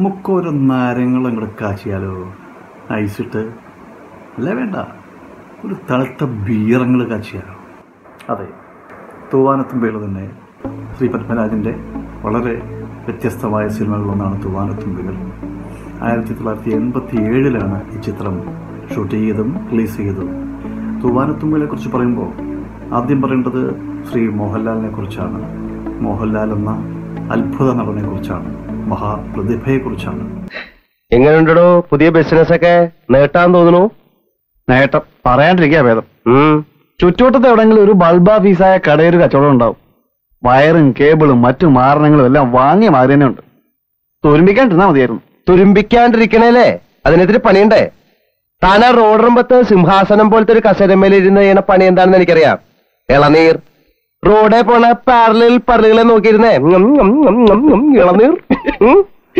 നമുക്കൊരു നാരങ്ങൾ അങ്ങോട്ട് കാച്ചിയാലോ ഐസിട്ട് അല്ല വേണ്ട ഒരു തണുത്ത ബീറങ്ങൾ കാച്ചിയാലോ അതെ തൂവാനത്തുമ്പേള് തന്നെ ശ്രീ പത്മരാജൻ്റെ വളരെ വ്യത്യസ്തമായ സിനിമകളൊന്നാണ് തൂവാനത്തുമ്പികൾ ആയിരത്തി തൊള്ളായിരത്തി എൺപത്തി ഏഴിലാണ് ഈ ചിത്രം ഷൂട്ട് ചെയ്തതും റിലീസ് ചെയ്തതും തൂവാനത്തുമ്പികളെ കുറിച്ച് പറയുമ്പോൾ ആദ്യം പറയേണ്ടത് ശ്രീ മോഹൻലാലിനെ കുറിച്ചാണ് മോഹൻലാൽ എന്ന അത്ഭുത നടനെ കുറിച്ചാണ് മഹാപ്രതിഭയെക്കുറിച്ചാണ് എങ്ങനെയുണ്ടോ പുതിയ ബിസിനസ് ഒക്കെ നേട്ടാൻ തോന്നുന്നു നേട്ടം പറയാണ്ടിരിക്കുക ഭേദം ഉം. ചുറ്റുവട്ടത്ത് എവിടെങ്കിലും ഒരു ബൾബ ഫീസായ കടയൊരു കച്ചവടം ഉണ്ടാവും വയറും കേബിളും മറ്റു മാരണങ്ങളും എല്ലാം വാങ്ങിയ മാതിരി തന്നെ ഉണ്ട് തുരുമ്പിക്കാണ്ടിരുന്നാ മതിയായിരുന്നു തുരുമ്പിക്കാണ്ടിരിക്കണേലേ അതിനെതിരെ പണിയുണ്ടേ താൻ ആ റോഡറുമ്പത്ത് സിംഹാസനം പോലത്തെ ഒരു കസേരമേൽ ഇരുന്ന് ചെയ്യണ പണി എന്താണെന്ന് എനിക്കറിയാം ഇളനീർ റോഡേ പോണ പാരലിൽ പരലുകളെ നോക്കിയിരുന്നേ ഉം, ഉം, ഉം, ഉം, ഉം, ഇളനീർ ഉം.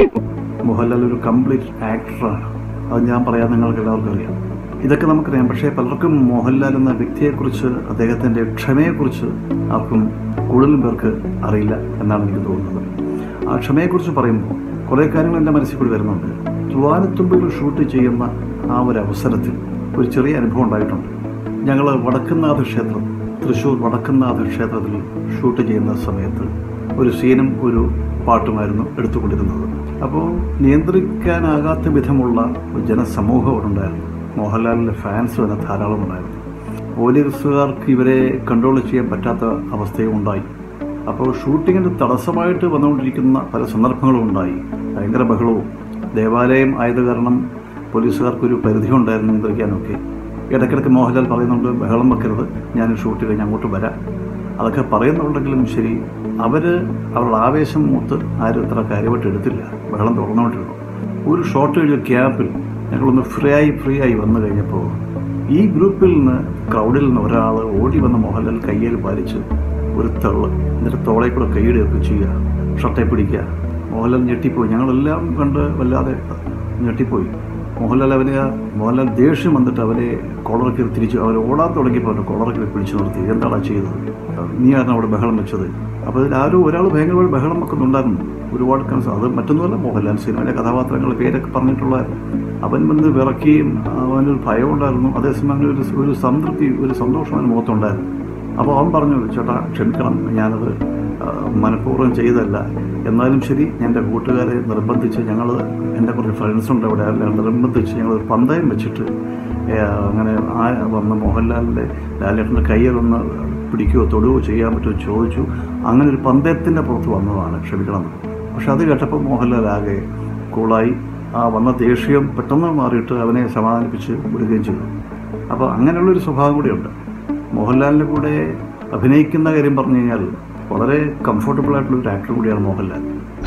മോഹൻലാൽ ഒരു കംപ്ലീറ്റ് ആക്ടറാണ് അത് ഞാൻ പറയാൻ നിങ്ങൾക്ക് എല്ലാവർക്കും അറിയാം ഇതൊക്കെ നമുക്കറിയാം പക്ഷേ പലർക്കും മോഹൻലാൽ എന്ന വ്യക്തിയെക്കുറിച്ച് അദ്ദേഹത്തിൻ്റെ ക്ഷമയെക്കുറിച്ച് ആർക്കും കൂടുതലും പേർക്ക് അറിയില്ല എന്നാണ് എനിക്ക് തോന്നുന്നത് ആ ക്ഷമയെക്കുറിച്ച് പറയുമ്പോൾ കുറേ കാര്യങ്ങൾ എൻ്റെ മനസ്സിൽ കൂടി വരുന്നുണ്ട് തുവാനത്തുമ്പിൽ ഷൂട്ട് ചെയ്യുന്ന ആ ഒരു അവസരത്തിൽ ഒരു ചെറിയ അനുഭവം ഉണ്ടായിട്ടുണ്ട് ഞങ്ങൾ വടക്കുന്നാഥ ക്ഷേത്രം തൃശ്ശൂർ വടക്കുന്നാഥ ക്ഷേത്രത്തിൽ ഷൂട്ട് ചെയ്യുന്ന സമയത്ത് ഒരു സീനും ഒരു പാട്ടുമായിരുന്നു എടുത്തുകൊണ്ടിരുന്നത് അപ്പോൾ നിയന്ത്രിക്കാനാകാത്ത വിധമുള്ള ഒരു ജനസമൂഹം അവിടെ ഉണ്ടായിരുന്നു മോഹൻലാലിൻ്റെ ഫാൻസ് തന്നെ ധാരാളം ഉണ്ടായിരുന്നു പോലീസുകാർക്ക് ഇവരെ കൺട്രോൾ ചെയ്യാൻ പറ്റാത്ത അവസ്ഥയും ഉണ്ടായി അപ്പോൾ ഷൂട്ടിങ്ങിന് തടസ്സമായിട്ട് വന്നുകൊണ്ടിരിക്കുന്ന പല സന്ദർഭങ്ങളും ഉണ്ടായി ഭയങ്കര ബഹളവും ദേവാലയം ആയത് കാരണം പോലീസുകാർക്കൊരു പരിധി ഉണ്ടായിരുന്നു നിയന്ത്രിക്കാനൊക്കെ ഇടയ്ക്കിടയ്ക്ക് മോഹൻലാൽ പറയുന്നുണ്ട് ബഹളം വെക്കരുത് ഞാൻ ഷൂട്ട് കഴിഞ്ഞ് അങ്ങോട്ട് വരാം അതൊക്കെ പറയുന്നുണ്ടെങ്കിലും ശരി അവർ അവരുടെ ആവേശം മൂത്ത് ആരും ഇത്ര കാര്യമായിട്ട് എടുത്തില്ല ബഹളം തുറന്നുകൊണ്ടിരുന്നു ഒരു ഷോട്ട് കഴിഞ്ഞ ക്യാമ്പിൽ ഞങ്ങളൊന്ന് ഫ്രീ ആയി ഫ്രീ ആയി വന്നു കഴിഞ്ഞപ്പോൾ ഈ ഗ്രൂപ്പിൽ നിന്ന് ക്രൗഡിൽ നിന്ന് ഒരാൾ ഓടി വന്ന മോഹൻലാൽ കയ്യിൽ പാലിച്ച് ഒരു തള്ള് എന്നിട്ട് തോളെ കൂടെ കൈയിടുകയൊക്കെ ചെയ്യുക ഷർട്ടെ പിടിക്കുക മോഹൻലാൽ ഞെട്ടിപ്പോയി ഞങ്ങളെല്ലാം കണ്ട് വല്ലാതെ ഞെട്ടിപ്പോയി മോഹൻലാൽ അവനെ ആ- മോഹൻലാൽ ദേഷ്യം വന്നിട്ട് അവനെ കോളറൊക്കെ തിരിച്ചു അവർ ഓടാൻ തുടങ്ങിയപ്പോൾ അവൻ്റെ കോളറൊക്കെ പിടിച്ചു നിർത്തി എന്താണ് ചെയ്തത് നീയാണ് അവിടെ ബഹളം വെച്ചത് അപ്പോൾ ഇതിൽ ആരോ ഒരാൾ ഭയങ്കരമായി ബഹളം വെക്കുന്നുണ്ടായിരുന്നു ഒരുപാട് കൺസ് അത് മറ്റൊന്നുമല്ല മോഹൻലാൽ സിനിമയിലെ കഥാപാത്രങ്ങൾ പേരൊക്കെ പറഞ്ഞിട്ടുള്ളായിരുന്നു അവൻ വന്ന് വിറക്കുകയും അവനൊരു ഭയം ഉണ്ടായിരുന്നു അതേസമയം അവനൊരു ഒരു സംതൃപ്തി ഒരു സന്തോഷം അവന് മുഖത്തുണ്ടായിരുന്നു അപ്പോൾ അവൻ പറഞ്ഞു ചേട്ടാ ക്ഷമിക്കണം ഞാനത് ആ, മനഃപൂർവ്വം ചെയ്തല്ല എന്നാലും ശരി എൻ്റെ കൂട്ടുകാരെ നിർബന്ധിച്ച് ഞങ്ങൾ എൻ്റെ കുറച്ച് ഫ്രണ്ട്സ് ഉണ്ട് അവിടെ എല്ലാം നിർബന്ധിച്ച് ഞങ്ങൾ ഒരു പന്തയം വെച്ചിട്ട് ഏ, അങ്ങനെ ആ വന്ന മോഹൻലാലിൻ്റെ ലാലേട്ടൻ്റെ കയ്യിലൊന്ന് പിടിക്കുകയോ തൊടുകയോ ചെയ്യാൻ പറ്റുമോ ചോദിച്ചു അങ്ങനെ ഒരു പന്തയത്തിൻ്റെ പുറത്ത് വന്നതാണ് ക്ഷമിക്കണം പക്ഷെ അത് കേട്ടപ്പോൾ മോഹൻലാൽ ആകെ കൂളായി ആ വന്ന ദേഷ്യം പെട്ടെന്ന് മാറിയിട്ട് അവനെ സമാധാനിപ്പിച്ച് വിടുകയും ചെയ്തു അപ്പോൾ അങ്ങനെയുള്ളൊരു സ്വഭാവം കൂടിയുണ്ട് മോഹൻലാലിൻ്റെ കൂടെ അഭിനയിക്കുന്ന കാര്യം പറഞ്ഞു കഴിഞ്ഞാൽ വളരെ കംഫർട്ടബിൾ ആയിട്ടുള്ള ഒരു ആക്ടർ കൂടിയാണ് മോഹൻലാൽ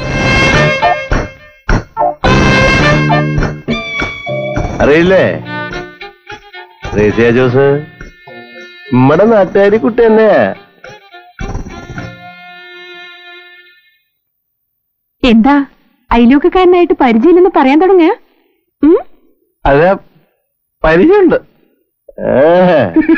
അറിയില്ലേ റേസിയ ജോസ് നമ്മടെ നാട്ടുകാരി കുട്ടി തന്നെയാ എന്താ അയലോക്കക്കാരനായിട്ട് പരിചയമില്ലെന്ന് പറയാൻ തുടങ്ങുക അതെ പരിചയമുണ്ട് ഏ.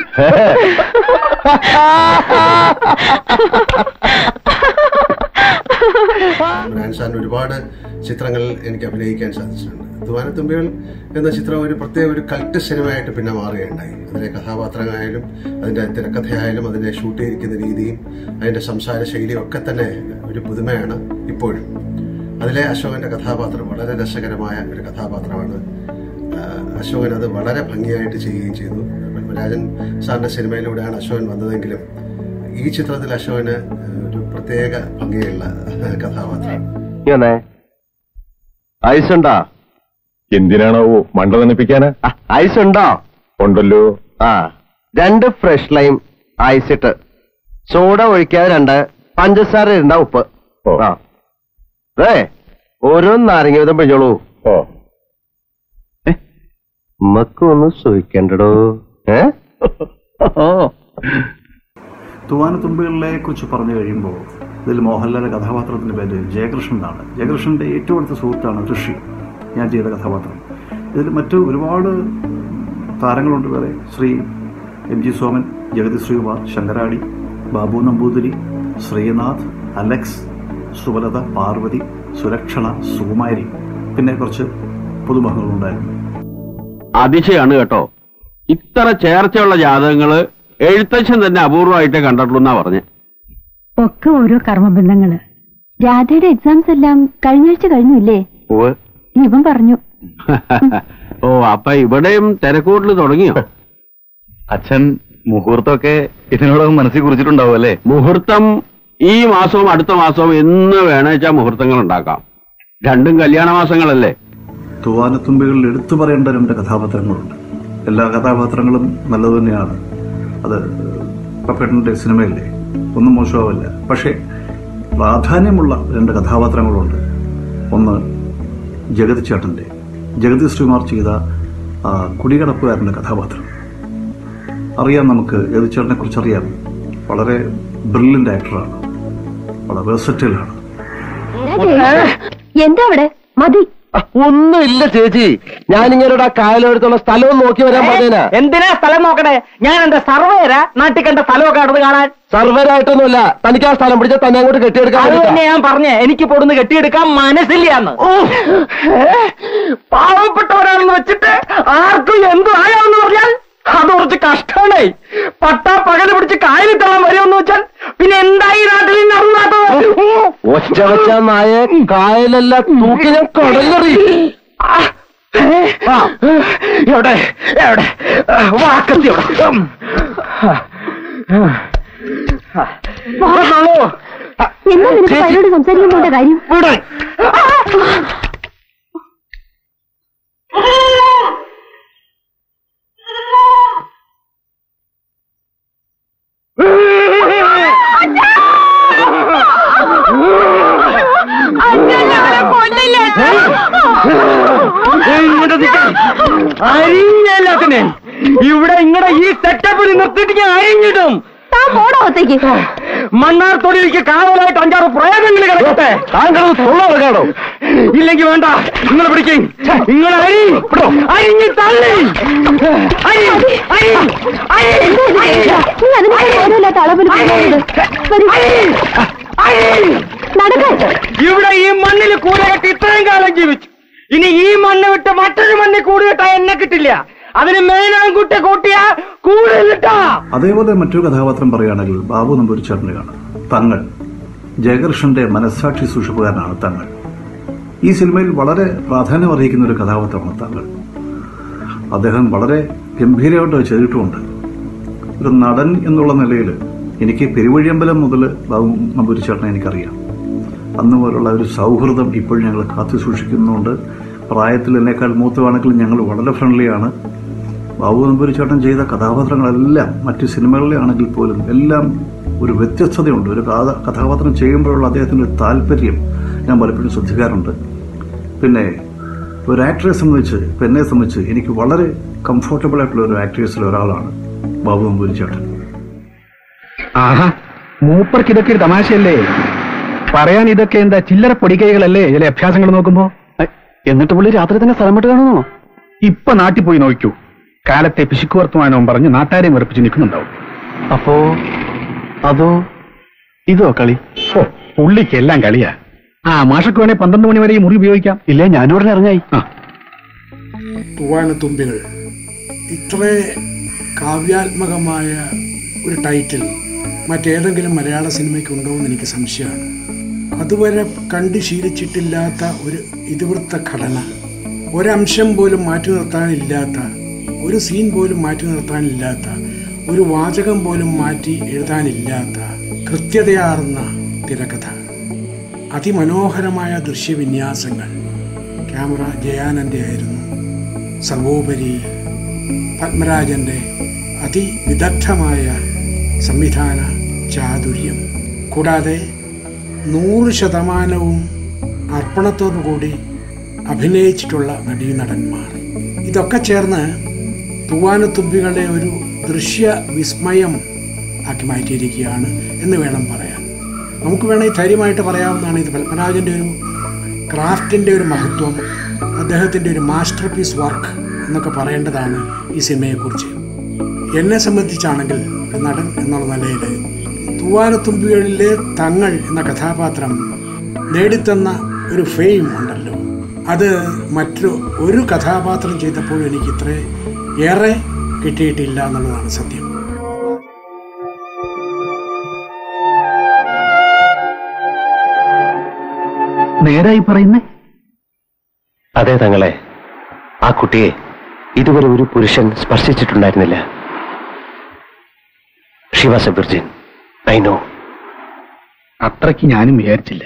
ഇമ്രാൻ സാറിന് ഒരുപാട് ചിത്രങ്ങളിൽ എനിക്ക് അഭിനയിക്കാൻ സാധിച്ചിട്ടുണ്ട് തുവാനത്തുമ്പികൾ എന്ന ചിത്രം ഒരു പ്രത്യേക ഒരു കൾട്ട് സിനിമയായിട്ട് പിന്നെ മാറുകയുണ്ടായി അതിലെ കഥാപാത്രങ്ങളായാലും അതിന്റെ തിരക്കഥയായാലും അതിനെ ഷൂട്ട് ചെയ്തിരിക്കുന്ന രീതിയും അതിന്റെ സംസാര ശൈലിയും ഒക്കെ തന്നെ ഒരു പുതുമയാണ് ഇപ്പോഴും അതിലെ അശോകന്റെ കഥാപാത്രം വളരെ രസകരമായ ഒരു കഥാപാത്രമാണ് ആ, അശോകൻ അത് വളരെ ഭംഗിയായിട്ട് ചെയ്യുകയും ചെയ്തു പത്മരാജൻ സാറിന്റെ സിനിമയിലൂടെയാണ് അശോകൻ വന്നതെങ്കിലും ഈ ചിത്രത്തിൽ അശോകന് ഒരു പ്രത്യേക ഭംഗിയുള്ള കഥാപാത്രം നീ വന്നേ ഐസ് ഉണ്ടോ എന്തിനാണോ മണ്ട തന്നിപ്പിക്കാനാ ആ, ഐസ് ഉണ്ടോ ഉണ്ടല്ലോ ആ രണ്ട് ഫ്രഷ് ലൈം ഐസ് ഇട്ട് സോഡ ഒഴിക്കാതെ രണ്ട് പഞ്ചസാര ഇടണ്ട ഉപ്പ് ഓ. ആ ഏ ഓരോ നാരങ്ങ വിധം പിഴിഞ്ഞോളൂ ഓ നമുക്ക് ഒന്ന് സൂഹിക്കണ്ടടോ ഏ തൂവാനത്തുമ്പികളെ കുറിച്ച് പറഞ്ഞു കഴിയുമ്പോൾ ഇതിൽ മോഹൻലാലിന്റെ കഥാപാത്രത്തിന്റെ പേര് ജയകൃഷ്ണൻ എന്നാണ് ജയകൃഷ്ണന്റെ ഏറ്റവും അടുത്ത സുഹൃത്താണ് ഋഷി ഞാൻ ചെയ്ത കഥാപാത്രം ഇതിൽ മറ്റു ഒരുപാട് താരങ്ങളുണ്ട് വേറെ Shri M G Soman Jagathy Sreekumar Sankaradi Babu Namboothiri Sreenath Alex Subalatha Parvathy Sulakshana Sukumari പിന്നെ കുറച്ച് പുതുമുഖങ്ങളുണ്ടായിരുന്നു അതിശയാണ് കേട്ടോ ഇത്ര ചേർച്ചയുള്ള ജാതകങ്ങള് എഴുത്തച്ഛൻ തന്നെ അപൂർവമായിട്ടേ കണ്ടിട്ടുള്ളൂ എന്നാ പറഞ്ഞേ ഒക്കെ ഓരോ കർമ്മബന്ധങ്ങള് രാധയുടെ എക്സാംസ് എല്ലാം കഴിഞ്ഞ ആഴ്ച കഴിഞ്ഞില്ലേ ഇവൻ പറഞ്ഞു ഓ അപ്പൊ ഇവിടെയും തിരക്കൂട്ടിൽ തുടങ്ങിയോ അച്ഛൻ മുഹൂർത്തമൊക്കെ ഇതിനോടകം മനസ്സിൽ കുറിച്ചിട്ടുണ്ടാവും അല്ലേ മുഹൂർത്തം ഈ മാസവും അടുത്ത മാസവും എന്ന് വേണേച്ചാ മുഹൂർത്തങ്ങൾ ഉണ്ടാക്കാം രണ്ടും കല്യാണ മാസങ്ങളല്ലേ തൂവാനത്തുമ്പികളിൽ എടുത്തു പറയേണ്ട രണ്ട് കഥാപാത്രങ്ങളുണ്ട് എല്ലാ കഥാപാത്രങ്ങളും നല്ലത് തന്നെയാണ് അത് പപ്പേട്ടൻ്റെ സിനിമയല്ലേ ഒന്നും മോശമാവില്ല പക്ഷേ പ്രാധാന്യമുള്ള രണ്ട് കഥാപാത്രങ്ങളുണ്ട് ഒന്ന് ജഗതി ചേട്ടൻ്റെ ജഗതി ശ്രീമാർ ചെയ്ത ആ, കുടികടപ്പുകാരൻ്റെ കഥാപാത്രം അറിയാം നമുക്ക് ജഗതി ചേട്ടനെ കുറിച്ച് അറിയാം വളരെ ബ്രില്യൻ്റ് ആക്ടറാണ് വളരെ വേഴ്സറ്റൈലാണ് എന്താ അവിടെ മതി ഒന്നുമില്ല ചേച്ചി ഞാനിങ്ങനെ ആ കായലോരത്തുള്ള സ്ഥലവും നോക്കി വരാൻ പറഞ്ഞേനാ എന്തിനാ സ്ഥലം നോക്കണേ ഞാൻ എന്റെ സർവേരാ നാട്ടിൽ കണ്ട സ്ഥലമൊക്കെ അടുത്ത് കാണാൻ സർവരായിട്ടൊന്നുമില്ല തനിക്ക് ആ സ്ഥലം പിടിച്ചാൽ തന്നെ അങ്ങോട്ട് കെട്ടിയെടുക്കാൻ അത് വേണ്ടിയിട്ടാ. തന്നെ ഞാൻ പറഞ്ഞേ എനിക്ക് പൊടുന്ന് കെട്ടിയെടുക്കാൻ മനസ്സില്ലാന്ന് പാവപ്പെട്ടവരാണെന്ന് വെച്ചിട്ട് ആർക്കും എന്തു ആയാമെന്ന് പറഞ്ഞാൽ അത് കുറച്ച് കഷ്ടാണേ പട്ടാ പകല് പിടിച്ച് കായലിൽ തള്ളാൻ വരുമെന്ന് വെച്ചാൽ പിന്നെ എന്തായി നാട്ടിൽ നടന്നാത്തത് ഒറ്റ വെച്ച നായ കായലല്ല തൂക്കി ഞാൻ കടലെറി എവിടെ എവിടെ വാക്കത്തി എവിടെ ഉം. വന്നോളൂ. എന്താ നിനക്ക് പയ്യനോട് സംസാരിക്കാൻ പോണ്ട കാര്യം ഇവിടെ. ഇങ്ങോട്ട് നിൽക്കാൻ. അരിഞ്ഞല്ലാത്തിനെ ഇവിടെ ഇങ്ങടെ ഈ സെറ്റപ്പിൽ നിർത്തിയിട്ട് ഞാൻ അരിഞ്ഞിടും താൻ പോടോ അകത്തേക്ക് മണ്ണാർ തൊഴിലേക്ക് കാവലായിട്ട് അഞ്ചാറ് പ്രേതങ്ങൾ കിടക്കട്ടെ താങ്കൾ തൊള്ളോ ഇല്ലെങ്കിൽ വേണ്ട നിങ്ങൾ പിടിക്കും നിങ്ങൾ അരി അരിഞ്ഞ് തള്ളി അരി അരി അരി നീ അതിനേക്കാൾ നേരമില്ലാത്ത അളവിൽ പറയുന്നത് വരൂ. അരി നടക്കാൻ ഇവിടെ ഈ മണ്ണിൽ കൂടെ കെട്ടി ഇത്രയും കാലം ജീവിച്ചു ഇനി ഈ മണ്ണ് വിട്ട് മറ്റൊരു മണ്ണിൽ കൂടി കെട്ടാ എന്നെ കിട്ടില്ല അതിന് മേനാൻകുട്ടി കൂട്ടിയ കൂടുതലിട്ടാ അതേപോലെ മറ്റൊരു കഥാപാത്രം പറയുകയാണെങ്കിൽ ബാബു നമ്പൂരിച്ചേട്ടനെയാണ് തങ്ങൾ ജയകൃഷ്ണന്റെ മനസ്സാക്ഷി സൂക്ഷിപ്പുകാരനാണ് തങ്ങൾ ഈ സിനിമയിൽ വളരെ പ്രാധാന്യം അർഹിക്കുന്ന ഒരു കഥാപാത്രമാണ് തങ്ങൾ അദ്ദേഹം വളരെ ഗംഭീരമായിട്ട് അത് ചെയ്തിട്ടുമുണ്ട് ഒരു നടൻ എന്നുള്ള നിലയിൽ എനിക്ക് പെരുവഴിയമ്പലം മുതൽ ബാബു നമ്പൂരിച്ചേട്ടനെ എനിക്കറിയാം അന്ന് പോലുള്ള ഒരു സൗഹൃദം ഇപ്പോഴും ഞങ്ങൾ കാത്തു സൂക്ഷിക്കുന്നുണ്ട് പ്രായത്തിൽ എന്നേക്കാൾ മൂത്തമാണെങ്കിലും ഞങ്ങൾ വളരെ ഫ്രണ്ട്ലിയാണ് ബാബു നമ്പൂരി ചേട്ടൻ ചെയ്ത കഥാപാത്രങ്ങളെല്ലാം മറ്റു സിനിമകളിലെ ആണെങ്കിൽ പോലും എല്ലാം ഒരു വ്യത്യസ്തതയുണ്ട് ഒരു കഥ കഥാപാത്രം ചെയ്യുമ്പോഴുള്ള അദ്ദേഹത്തിൻ്റെ ഒരു താല്പര്യം ഞാൻ പലപ്പോഴും ശ്രദ്ധിക്കാറുണ്ട് പിന്നെ ഒരു ആക്ടറെ സംബന്ധിച്ച് ഇപ്പം എന്നെ സംബന്ധിച്ച് എനിക്ക് വളരെ കംഫർട്ടബിൾ ആയിട്ടുള്ള ഒരു ആക്ട്രസിൽ ഒരാളാണ് ബാബു നമ്പൂരി ചേട്ടൻ ആഹാ മൂപ്പർക്ക് ഇതൊക്കെ ഒരു തമാശയല്ലേ പറയാൻ ഇതൊക്കെ എന്താ ചില്ലറ പൊടിക്കൈകളല്ലേ ചില അഭ്യാസങ്ങൾ നോക്കുമ്പോ എന്നിട്ട് പുള്ളി രാത്രി തന്നെ സ്ഥലം വിട്ട് കാണുന്നോ ഇപ്പൊ നാട്ടിൽ പോയി നോക്കൂ കാലത്തെ പിശുക്ക് വർത്തമാനവും പറഞ്ഞ് നാട്ടാരെയും വെറുപ്പിച്ച് നിൽക്കുന്നുണ്ടാവും അപ്പോ അതോ ഇതോ കളി ഓ പുള്ളിക്ക് എല്ലാം കളിയാ ആ മാഷക്ക് വേണേ പന്ത്രണ്ട് മണി വരെ ഈ മുറി ഉപയോഗിക്കാം ഇല്ലേ ഞാനിവിടെ ഇറങ്ങായി ആ തൂവാനത്തുമ്പികൾ ഇത്ര കാവ്യാത്മകമായ ഒരു ടൈറ്റിൽ മറ്റേതെങ്കിലും മലയാള സിനിമയ്ക്ക് ഉണ്ടോ എന്ന് എനിക്ക് സംശയമാണ് അതുവരെ കണ്ടു ശീലിച്ചിട്ടില്ലാത്ത ഒരു ഇതിവൃത്ത ഘടന ഒരംശം പോലും മാറ്റി നിർത്താനില്ലാത്ത ഒരു സീൻ പോലും മാറ്റി നിർത്താനില്ലാത്ത ഒരു വാചകം പോലും മാറ്റി എഴുതാനില്ലാത്ത കൃത്യതയാർന്ന തിരക്കഥ അതിമനോഹരമായ ദൃശ്യവിന്യാസങ്ങൾ ക്യാമറ ജയാനന്റെ ആയിരുന്നു സർവോപരി പത്മരാജന്റെ അതിവിദഗ്ധമായ സംവിധാന ചാതുര്യം കൂടാതെ നൂറ് ശതമാനവും അർപ്പണത്തോടു കൂടി അഭിനയിച്ചിട്ടുള്ള നടീനടന്മാർ ഇതൊക്കെ ചേർന്ന് തൂവാനത്തുമ്പികളെ ഒരു ദൃശ്യ വിസ്മയം ആക്കി മാറ്റിയിരിക്കുകയാണ് എന്ന് വേണം പറയാൻ നമുക്ക് വേണമെങ്കിൽ ധൈര്യമായിട്ട് പറയാവുന്നതാണ് ഇത് പത്മരാജൻ്റെ ഒരു ക്രാഫ്റ്റിൻ്റെ ഒരു മഹത്വം അദ്ദേഹത്തിൻ്റെ ഒരു മാസ്റ്റർ പീസ് വർക്ക് എന്നൊക്കെ പറയേണ്ടതാണ് ഈ സിനിമയെക്കുറിച്ച് എന്നെ സംബന്ധിച്ചാണെങ്കിൽ ഒരു നടൻ എന്നുള്ള നിലയിൽ തൂവാനത്തുമ്പികളിലെ തങ്ങൾ എന്ന കഥാപാത്രം നേടിത്തന്ന ഒരു ഫെയിം ഉണ്ടല്ലോ അത് മറ്റു ഒരു കഥാപാത്രം ചെയ്തപ്പോഴും എനിക്ക് ഇത്ര ഏറെ കിട്ടിയിട്ടില്ല എന്നുള്ളതാണ് സത്യം നേരായി പറയുന്നേ അതെ തങ്ങളെ ആ കുട്ടിയെ ഇതുവരെ ഒരു പുരുഷൻ സ്പർശിച്ചിട്ടുണ്ടായിരുന്നില്ല she was a virgin I know അത്രയ്ക്ക് ഞാനും വിചാരിച്ചില്ല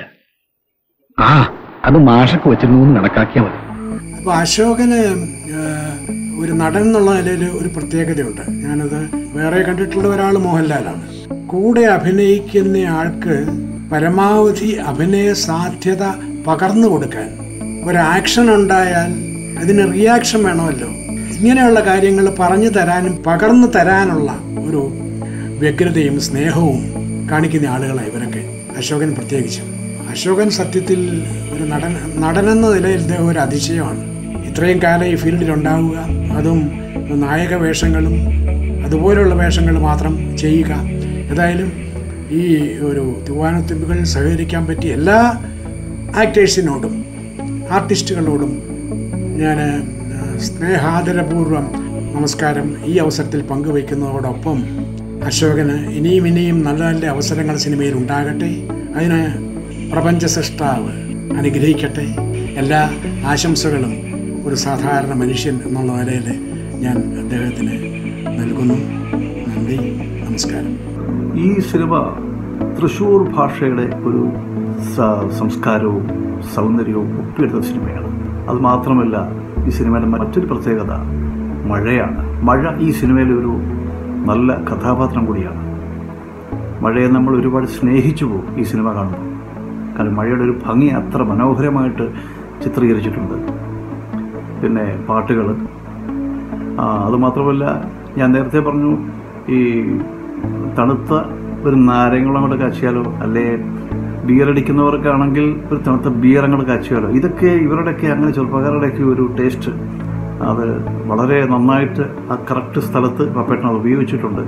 ആ അത് മാഷക്ക് വെച്ചിരുന്നു എന്ന് കണക്കാക്കിയാൽ മതി അപ്പോൾ അശോകന് ആ, ഒരു നടൻ എന്നുള്ള നിലയിൽ ഒരു പ്രത്യേകതയുണ്ട് ഞാനത് വേറെ കണ്ടിട്ടുള്ള ഒരാൾ മോഹൻലാലാണ് കൂടെ അഭിനയിക്കുന്ന ആൾക്ക് പരമാവധി അഭിനയ സാധ്യത പകർന്നു കൊടുക്കാൻ ഒരു ആക്ഷൻ ഉണ്ടായാൽ അതിന് റിയാക്ഷൻ വേണമല്ലോ ഇങ്ങനെയുള്ള കാര്യങ്ങൾ പറഞ്ഞു തരാനും പകർന്നു തരാനുള്ള ഒരു വ്യഗ്രതയും സ്നേഹവും കാണിക്കുന്ന ആളുകളാണ് ഇവരൊക്കെ അശോകൻ പ്രത്യേകിച്ചും അശോകൻ സത്യത്തിൽ ഒരു നടൻ നടനെന്ന നിലയിൽ ഇദ്ദേഹം ഒരു അതിശയമാണ് ഇത്രയും കാലം ഈ ഫീൽഡിൽ ഉണ്ടാവുക അതും നായക വേഷങ്ങളും അതുപോലുള്ള വേഷങ്ങൾ മാത്രം ചെയ്യുക ഏതായാലും ഈ ഒരു തൂവാനത്തുമ്പുകൾ സഹകരിക്കാൻ പറ്റിയ എല്ലാ ആക്ടേഴ്സിനോടും ആർട്ടിസ്റ്റുകളോടും ഞാൻ സ്നേഹാദരപൂർവം നമസ്കാരം ഈ അവസരത്തിൽ പങ്കുവയ്ക്കുന്നതോടൊപ്പം അശോകന് ഇനിയും ഇനിയും നല്ല നല്ല അവസരങ്ങൾ സിനിമയിൽ ഉണ്ടാകട്ടെ അതിന് പ്രപഞ്ച സൃഷ്ടാവ് അനുഗ്രഹിക്കട്ടെ എല്ലാ ആശംസകളും ഒരു സാധാരണ മനുഷ്യൻ എന്നുള്ള നിലയിൽ ഞാൻ അദ്ദേഹത്തിന് നൽകുന്നു നന്ദി നമസ്കാരം ഈ സിനിമ തൃശ്ശൂർ ഭാഷയുടെ ഒരു സ- സംസ്കാരവും സൗന്ദര്യവും ഒപ്പിയെടുത്ത സിനിമയാണ് അത് മാത്രമല്ല ഈ സിനിമയുടെ മറ്റൊരു പ്രത്യേകത മഴയാണ് മഴ ഈ സിനിമയിലെ ഒരു നല്ല കഥാപാത്രം കൂടിയാണ് മഴയെ നമ്മൾ ഒരുപാട് സ്നേഹിച്ചു പോകും ഈ സിനിമ കാണുമ്പോൾ കാരണം മഴയുടെ ഒരു ഭംഗി അത്ര മനോഹരമായിട്ട് ചിത്രീകരിച്ചിട്ടുണ്ട് പിന്നെ പാട്ടുകൾ ആ, അതുമാത്രമല്ല ഞാൻ നേരത്തെ പറഞ്ഞു ഈ തണുത്ത ഒരു നാരങ്ങളും കൂടെ കാച്ചിയാലോ അല്ലെ ബിയർ അടിക്കുന്നവർക്കാണെങ്കിൽ ഒരു തണുത്ത ബിയർ അങ്ങോട്ട് കാച്ചിയാലോ ഇതൊക്കെ ഇവരുടെയൊക്കെ അങ്ങനെ ചെറുപ്പക്കാരുടെയൊക്കെ ഒരു ടേസ്റ്റ് അത് വളരെ നന്നായിട്ട് ആ കറക്റ്റ് സ്ഥലത്ത് പപ്പേട്ടൻ അത് ഉപയോഗിച്ചിട്ടുണ്ട്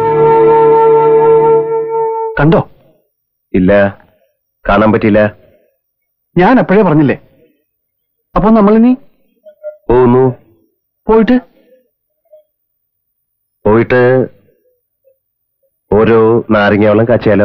കണ്ടോ ഇല്ല കാണാൻ പറ്റിയില്ല ഞാൻ അപ്പോഴേ പറഞ്ഞില്ലേ അപ്പൊ നമ്മളിനി പോകുന്നു പോയിട്ട് പോയിട്ട് ഓരോ നാരങ്ങ വെള്ളം കാച്ചിയാലോ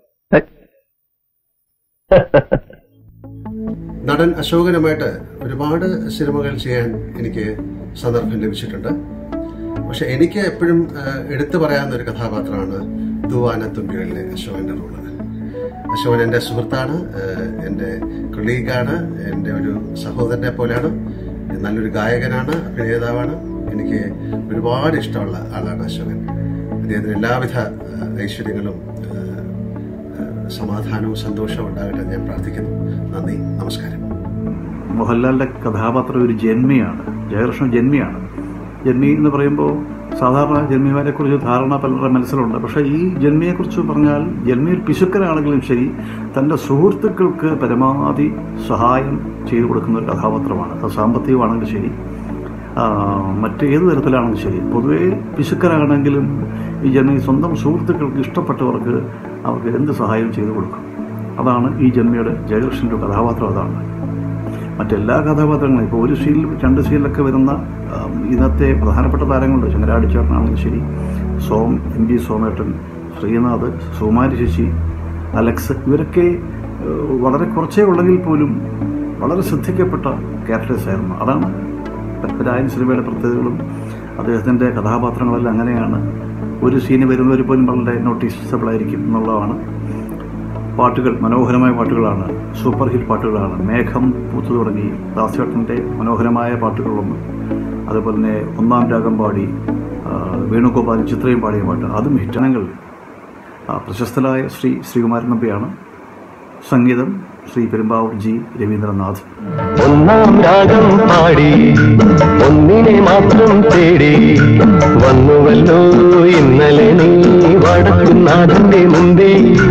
നടൻ അശോകനുമായിട്ട് ഒരുപാട് സിനിമകൾ ചെയ്യാൻ എനിക്ക് സന്ദർഭം ലഭിച്ചിട്ടുണ്ട് പക്ഷെ എനിക്ക് എപ്പോഴും ആ, എടുത്തു പറയാവുന്ന ഒരു കഥാപാത്രമാണ് ദുവാന തുമ്പികളിലെ അശോകന്റെ റോള് അശോകൻ എൻ്റെ സുഹൃത്താണ് ആ, എൻ്റെ കൊളീഗാണ് എൻ്റെ ഒരു സഹോദരനെ പോലെയാണ് നല്ലൊരു ഗായകനാണ് അഭിനേതാവാണ് എനിക്ക് ഒരുപാട് ഇഷ്ടമുള്ള ആളാണ് അശോകൻ അദ്ദേഹത്തിന് എല്ലാവിധ ആ, ഐശ്വര്യങ്ങളും ആ, സമാധാനവും സന്തോഷവും ഉണ്ടാകട്ടെ എന്ന് ഞാൻ പ്രാർത്ഥിക്കുന്നു നന്ദി നമസ്കാരം മോഹൻലാലിൻ്റെ കഥാപാത്രം ഒരു ജന്മിയാണ് ജയകൃഷ്ണൻ ജന്മിയാണ് ജന്മി എന്ന് പറയുമ്പോൾ സാധാരണ ജന്മിമാരെ കുറിച്ച് ധാരണ പലരുടെ മനസ്സിലുണ്ട് പക്ഷേ ഈ ജന്മിയെക്കുറിച്ച് പറഞ്ഞാൽ ജന്മി ഒരു പിശുക്കനാണെങ്കിലും ശരി തൻ്റെ സുഹൃത്തുക്കൾക്ക് പരമാവധി സഹായം ചെയ്തു കൊടുക്കുന്ന ഒരു കഥാപാത്രമാണ് അത് സാമ്പത്തികമാണെങ്കിലും ശരി ആ, മറ്റേത് തരത്തിലാണെങ്കിലും ശരി പൊതുവേ പിശുക്കരാണെങ്കിലും ഈ ജന്മി സ്വന്തം സുഹൃത്തുക്കൾക്ക് ഇഷ്ടപ്പെട്ടവർക്ക് അവർക്ക് എന്ത് സഹായവും ചെയ്തു കൊടുക്കും അതാണ് ഈ ജന്മിയുടെ ജയകൃഷ്ണൻ്റെ കഥാപാത്രം അതാണ് മറ്റെല്ലാ കഥാപാത്രങ്ങളും ഇപ്പോൾ ഒരു സീനിൽ രണ്ട് സീനിലൊക്കെ വരുന്ന ആ, ഇന്നത്തെ പ്രധാനപ്പെട്ട താരങ്ങളുണ്ട് ചങ്ങരാടിച്ചേട്ടനാണെങ്കിലും ശരി സോം എം ജി സോമേട്ടൻ ശ്രീനാഥ് സുകുമാരി ശശി അലക്സ് ഇവരൊക്കെ ആ, വളരെ കുറച്ചേ ഉള്ളെങ്കിൽ പോലും വളരെ ശ്രദ്ധിക്കപ്പെട്ട ക്യാരക്ടേഴ്സ് ആയിരുന്നു അതാണ് പത്മരായൻ സിനിമയുടെ പ്രത്യേകതകളും അദ്ദേഹത്തിൻ്റെ കഥാപാത്രങ്ങളെല്ലാം അങ്ങനെയാണ് ഒരു സീന് വരുന്നവർ പോലും വളരെ നോട്ടീസബിൾ ആയിരിക്കും എന്നുള്ളതാണ് പാട്ടുകൾ മനോഹരമായ പാട്ടുകളാണ് സൂപ്പർ ഹിറ്റ് പാട്ടുകളാണ് മേഘം പൂത്തു തുടങ്ങി ദാസേട്ടൻ്റെ മനോഹരമായ പാട്ടുകളൊന്ന് അതുപോലെ തന്നെ ഒന്നാം രാഗം പാടി ആ, വേണുഗോപാൽ ചിത്രയും പാടിയ പാട്ട് അതും ഹിറ്റണങ്ങൾ പ്രശസ്തനായ ശ്രീ ശ്രീകുമാരൻ നമ്പിയാണ് സംഗീതം ശ്രീ പെരുമ്പാവൂർ ജി രവീന്ദ്രനാഥ് ഒന്നാം രാഗം പാടി ഒന്നിനെ മാത്രം തേടി വന്നുവല്ലോ ഇന്നലെ നീ വടക്കുന്നാഥന്റെ മുമ്പേ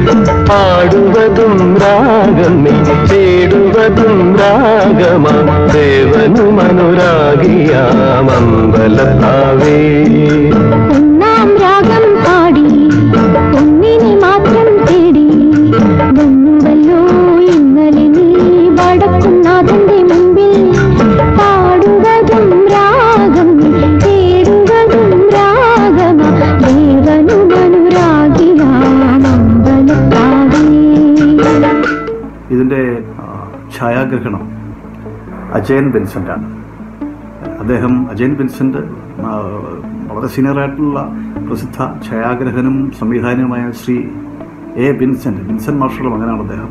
പാടുവതും രാഗം നീ തേടുവതും രാഗമാ ദേവനും അനുരാഗിയാമമ്പലത്താവേ ഒന്നാം രാഗം പാടി ഒന്നിനെ മാത്രം തേടി വന്നുവല്ലോ ഇന്നലെ നീ വടക്കുന്നാഥന്റെ മുമ്പിൽ അജയൻ വിൻസെൻ്റാണ് അദ്ദേഹം അജയൻ വിൻസെൻ്റ് ആ, വളരെ സീനിയറായിട്ടുള്ള പ്രസിദ്ധ ഛായാഗ്രഹനും സംവിധാനവുമായ ശ്രീ എ വിൻസെൻ്റ് വിൻസെൻ്റ് മാർഷയുടെ മകനാണ് അദ്ദേഹം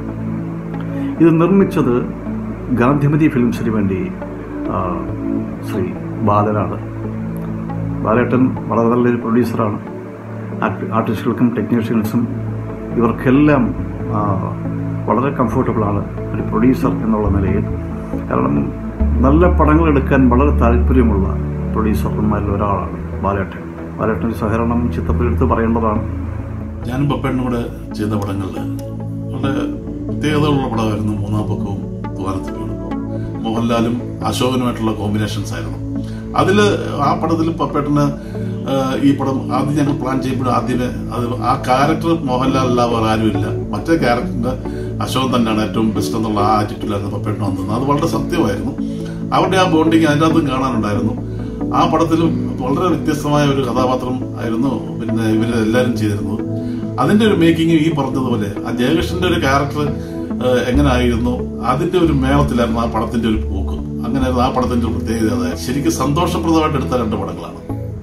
ഇത് നിർമ്മിച്ചത് ഗാന്ധിമതി ഫിലിംസിന് വേണ്ടി ആ, ശ്രീ ബാലനാണ് ബാലേട്ടൻ വളരെ നല്ലൊരു പ്രൊഡ്യൂസറാണ് ആർട്ടി- ആർട്ടിസ്റ്റുകൾക്കും ടെക്നീഷ്യൻസും ഇവർക്കെല്ലാം ആ, വളരെ കംഫർട്ടബിളാണ് ഒരു പ്രൊഡ്യൂസർ എന്നുള്ള നിലയിൽ കാരണം നല്ല പടങ്ങൾ എടുക്കാൻ വളരെ താല്പര്യമുള്ള പ്രൊഡ്യൂസർമാരിൽ ഒരാളാണ് ബാലേട്ടൻ ബാലേട്ടൻ്റെ സഹകരണം ചിത്രത്തിൽ എടുത്ത് പറയേണ്ടതാണ് ഞാനും പപ്പേണ്ണും കൂടെ ചെയ്ത പടങ്ങളിൽ വളരെ പ്രത്യേകതകളുള്ള പടമായിരുന്നു മൂന്നാം പക്കവും തുവാനത്തുകളും മോഹൻലാലും അശോകനുമായിട്ടുള്ള കോമ്പിനേഷൻസ് ആയിരുന്നു അതിൽ ആ പടത്തിൽ പപ്പേട്ടന് ആഹ്, ഈ പടം ആദ്യം ഞങ്ങൾ പ്ലാൻ ചെയ്യുമ്പോൾ ആദ്യമേ അത് ആ ക്യാരക്ടർ മോഹൻലാൽ അല്ലാതെ ആരുമില്ല മറ്റേ ക്യാരക്ടറിന്റെ അശോകൻ തന്നെയാണ് ഏറ്റവും ബെസ്റ്റ് എന്നുള്ള ആ ആറ്റിറ്റ്യൂഡിലായിരുന്നു പപ്പേട്ടൻ വന്നത് അത് വളരെ സത്യമായിരുന്നു അവരുടെ ആ ബോണ്ടിങ് അതിൻ്റെ അകത്തും കാണാനുണ്ടായിരുന്നു ആ പടത്തിലും വളരെ വ്യത്യസ്തമായ ഒരു കഥാപാത്രം ആയിരുന്നു പിന്നെ ഇവര് എല്ലാവരും ചെയ്തിരുന്നത് അതിന്റെ ഒരു മേക്കിംഗ് ഈ പറഞ്ഞതുപോലെ ആ ജയകൃഷ്ണന്റെ ഒരു ക്യാരക്ടർ എങ്ങനെയായിരുന്നു അതിന്റെ ഒരു മേളത്തിലായിരുന്നു ആ പടത്തിന്റെ ഒരു പോക്ക് അങ്ങനെയായിരുന്നു ആ പടത്തിന്റെ ഒരു പ്രത്യേകത അതായത് ശരിക്കും സന്തോഷപ്രദമായിട്ട് എടുത്ത രണ്ട് പടങ്ങളാണ്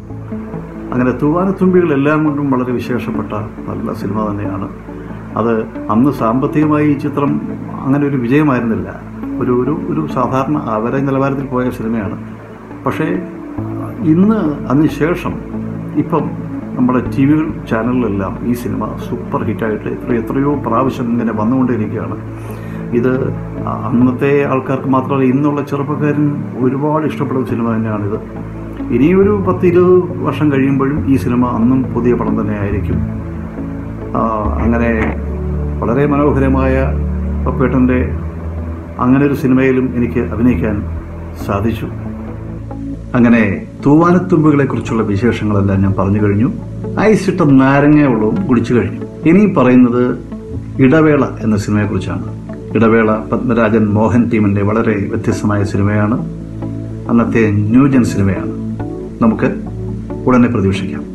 അങ്ങനെ തൂവാനത്തുമ്പികൾ എല്ലാം കൊണ്ടും വളരെ വിശേഷപ്പെട്ട നല്ല സിനിമ തന്നെയാണ് അത് അന്ന് സാമ്പത്തികമായി ഈ ചിത്രം അങ്ങനെ ഒരു വിജയമായിരുന്നില്ല ഒരു ഒരു ഒരു സാധാരണ ആവറേജ് നിലവാരത്തിൽ പോയ സിനിമയാണ് പക്ഷേ ഇന്ന് അതിനുശേഷം ഇപ്പം നമ്മുടെ ടി വി ചാനലിലെല്ലാം ഈ സിനിമ സൂപ്പർ ഹിറ്റായിട്ട് എത്രയോ എത്രയോ പ്രാവശ്യം ഇങ്ങനെ വന്നുകൊണ്ടിരിക്കുകയാണ് ഇത് അന്നത്തെ ആൾക്കാർക്ക് മാത്രമല്ല ഇന്നുള്ള ചെറുപ്പക്കാരൻ ഒരുപാട് ഇഷ്ടപ്പെടുന്ന സിനിമ തന്നെയാണിത് ഇനിയൊരു പത്ത് ഇരുപത് വർഷം കഴിയുമ്പോഴും ഈ സിനിമ അന്നും പുതിയ പടം തന്നെയായിരിക്കും ആ, അങ്ങനെ വളരെ മനോഹരമായ പപ്പേട്ടൻ്റെ അങ്ങനെ ഒരു സിനിമയിലും എനിക്ക് അഭിനയിക്കാൻ സാധിച്ചു അങ്ങനെ തൂവാനത്തുമ്പുകളെ കുറിച്ചുള്ള വിശേഷങ്ങളെല്ലാം ഞാൻ പറഞ്ഞു കഴിഞ്ഞു ഐസിട്ട നാരങ്ങ വെള്ളവും കുടിച്ചു കഴിഞ്ഞു ഇനി പറയുന്നത് ഇടവേള എന്ന സിനിമയെക്കുറിച്ചാണ് ഇടവേള പത്മരാജൻ മോഹൻ ടീമിന്റെ വളരെ വ്യത്യസ്തമായ സിനിമയാണ് അന്നത്തെ ന്യൂജൻ സിനിമയാണ് നമുക്ക് ഉടനെ പ്രതീക്ഷിക്കാം